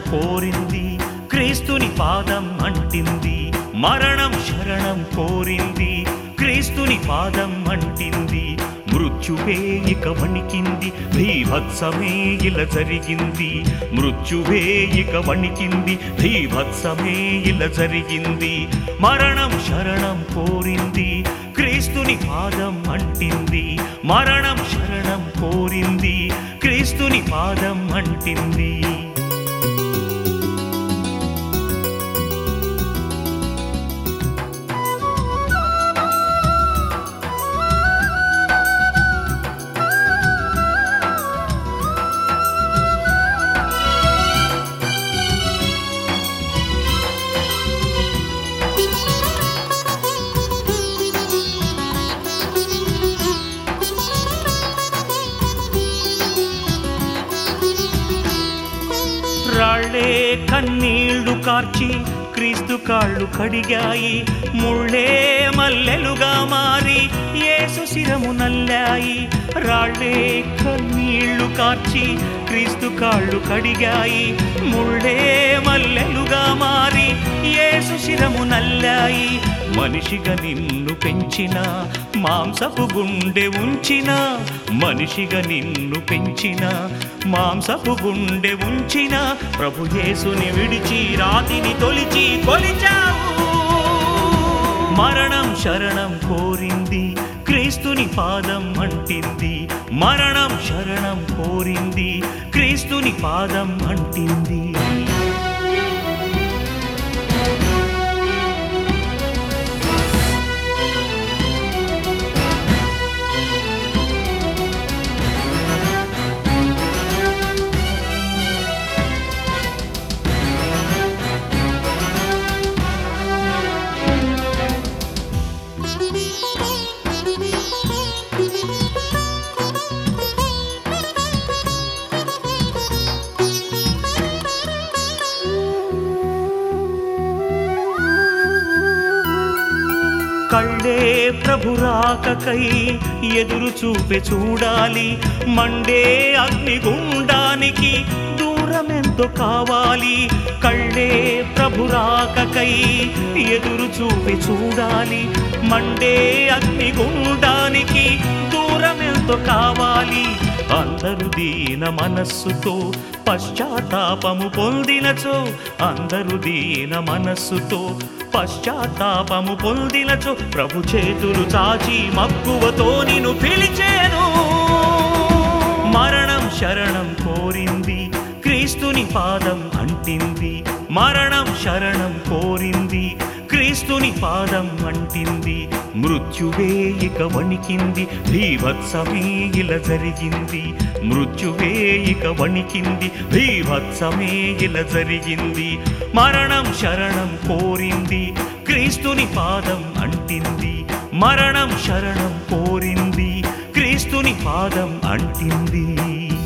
కోరింది క్రీస్తుని పాదం అంటింది మరణం శరణం కోరింది క్రీస్తుని పాదం అంటింది మృత్యువే ఇక వణికింది భీభత్సమే ఇలా జరిగింది మృత్యువే ఇక వణికింది భీభత్సమే ఇలా జరిగింది మరణం శరణం కోరింది క్రీస్తుని పాదం అంటింది మరణం శరణం కోరింది క్రీస్తుని పాదం అంటింది రాళ్ళే కన్నీళ్లు కార్చి క్రీస్తు కాళ్ళు కడిగాయి ముళ్ళే మల్లెలుగా మారి యేసు శిరము నల్లాయి రాళ్ళే కన్నీళ్లు కార్చి క్రీస్తు కాళ్ళు కడిగాయి ముళ్ళే మల్లెలుగా మారి యేసు శిరము నల్లాయి మనిషిగా నిన్ను పెంచిన మాంసపు గుండె ఉంచిన మనిషిగా నిన్ను పెంచిన మాంసపు గుండె ఉంచిన ప్రభు యేసుని విడిచి రాతిని తొలిచి కొలిచావు మరణం శరణం కోరింది క్రీస్తుని పాదం అంటింది మరణం శరణం కోరింది క్రీస్తుని పాదం అంటింది కళ్ళే ప్రభురాకకై ఎదురు చూపే చూడాలి మండే అగ్నిగుండానికి దూరమెంతో కావాలి కళ్ళే ప్రభురాకకై ఎదురు చూపి చూడాలి మండే అగ్నిగుండానికి దూరమెంతో కావాలి అందరు దీన మనస్సుతో పశ్చాత్తాపము పొందినచో అందరు దీన మనస్సుతో పశ్చాత్తాపము పొందినచో ప్రభు చేతులు చాచి మక్కువతో నిన్ను పిలిచేను మరణం శరణం కోరింది క్రీస్తుని పాదం అంటింది మరణం శరణం కోరింది క్రీస్తుని పాదం అంటింది మృత్యువే ఇక వణికింది భీభత్సమే ఇలా జరిగింది మృత్యువే ఇక వణికింది భీభత్సమే ఇలా జరిగింది మరణం శరణం కోరింది క్రీస్తుని పాదం అంటింది మరణం శరణం కోరింది క్రీస్తుని పాదం అంటింది